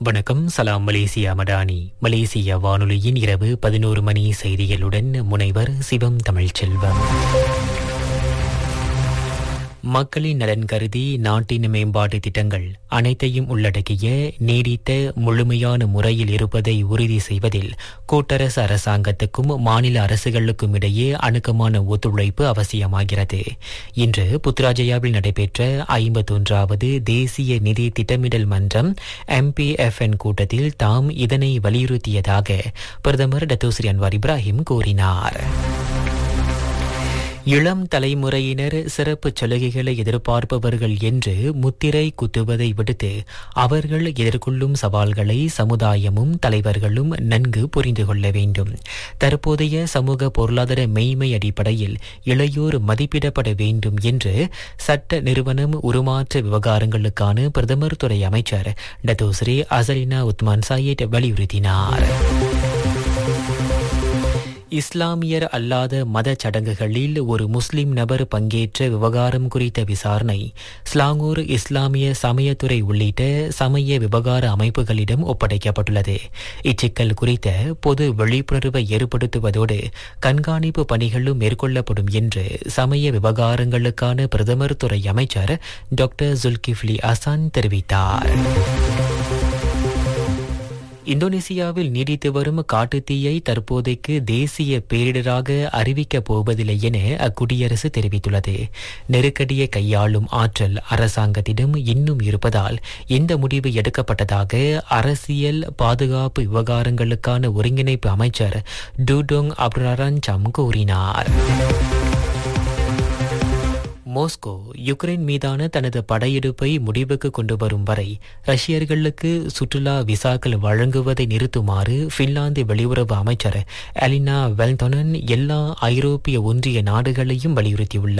வணக்கம் சலாம் மலேசியா மடானி மலேசிய வானொலியின் இரவு பதினோரு மணி செய்திகளுடன் முனைவர் சிவம் தமிழ்ச்செல்வம் மக்களின் நலன் கருதி நாட்டின் மேம்பாட்டு திட்டங்கள் அனைத்தையும் உள்ளடக்கிய நீடித்த முழுமையான முறையில் இருப்பதை உறுதி செய்வதில் கூட்டரசு அரசாங்கத்துக்கும் மாநில அரசுகளுக்கும் இடையே அணுக்கமான ஒத்துழைப்பு அவசியமாகிறது இன்று புத்ராஜயாவில் நடைபெற்ற ஐம்பத்தொன்றாவது தேசிய நிதி திட்டமிடல் மன்றம் எம்பிஎஃப்என் கூட்டத்தில் தாம் இதனை வலியுறுத்தியதாக பிரதமர் டத்தோஸ்ரீ அன்வார் இப்ராஹிம் கூறினார் இளம் தலைமுறையினர் சிறப்பு சலுகைகளை எதிர்பார்ப்பவர்கள் என்று முத்திரை குத்துவதை விடுத்து அவர்கள் எதிர்கொள்ளும் சவால்களை சமுதாயமும் தலைவர்களும் நன்கு புரிந்து கொள்ள வேண்டும் தற்போதைய சமூக பொருளாதார மெய்மை அடிப்படையில் இளையோர் மதிப்பிடப்பட வேண்டும் என்று சட்ட நிறுவனம் உருமாற்ற விவகாரங்களுக்கான பிரதமர் துறை அமைச்சர் டத்தோஸ்ரீ அசலினா உத்மான் சாயிட் வலியுறுத்தினார் இஸ்லாமியர் அல்லாத மத சடங்குகளில் ஒரு முஸ்லிம் நபர் பங்கேற்ற விவகாரம் குறித்த விசாரணை ஸ்லாங்கூர் இஸ்லாமிய சமயத்துறை உள்ளிட்ட சமய விவகார அமைப்புகளிடம் ஒப்படைக்கப்பட்டுள்ளது இச்சிக்கல் குறித்த பொது விழிப்புணர்வை ஏற்படுத்துவதோடு கண்காணிப்பு பணிகளும் மேற்கொள்ளப்படும் என்று சமய விவகாரங்களுக்கான பிரதமர் துறை அமைச்சர் டாக்டர் ஜுல்கிஃப்லி அசான் தெரிவித்தார் இந்தோனேசியாவில் நீடித்து வரும் காட்டுத்தீயை தற்போதைக்கு தேசிய பேரிடராக அறிவிக்கப் போவதில்லை என அக்குடியரசு தெரிவித்துள்ளது நெருக்கடியை கையாளும் ஆற்றல் அரசாங்கத்திடம் இன்னும் இருப்பதால் இந்த முடிவு எடுக்கப்பட்டதாக அரசியல் பாதுகாப்பு விவகாரங்களுக்கான ஒருங்கிணைப்பு அமைச்சர் டூடோங் அப்ரரஞ்சம் கூறினார் மோஸ்கோ யுக்ரைன் மீதான தனது படையெடுப்பை முடிவுக்கு கொண்டு வரும் வரை ரஷ்யர்களுக்கு சுற்றுலா விசாக்கள் வழங்குவதை நிறுத்துமாறு பின்லாந்து வெளியுறவு அமைச்சர் அலினா வெல்தொனன் எல்லா ஐரோப்பிய ஒன்றிய நாடுகளையும் வலியுறுத்தியுள்ளார்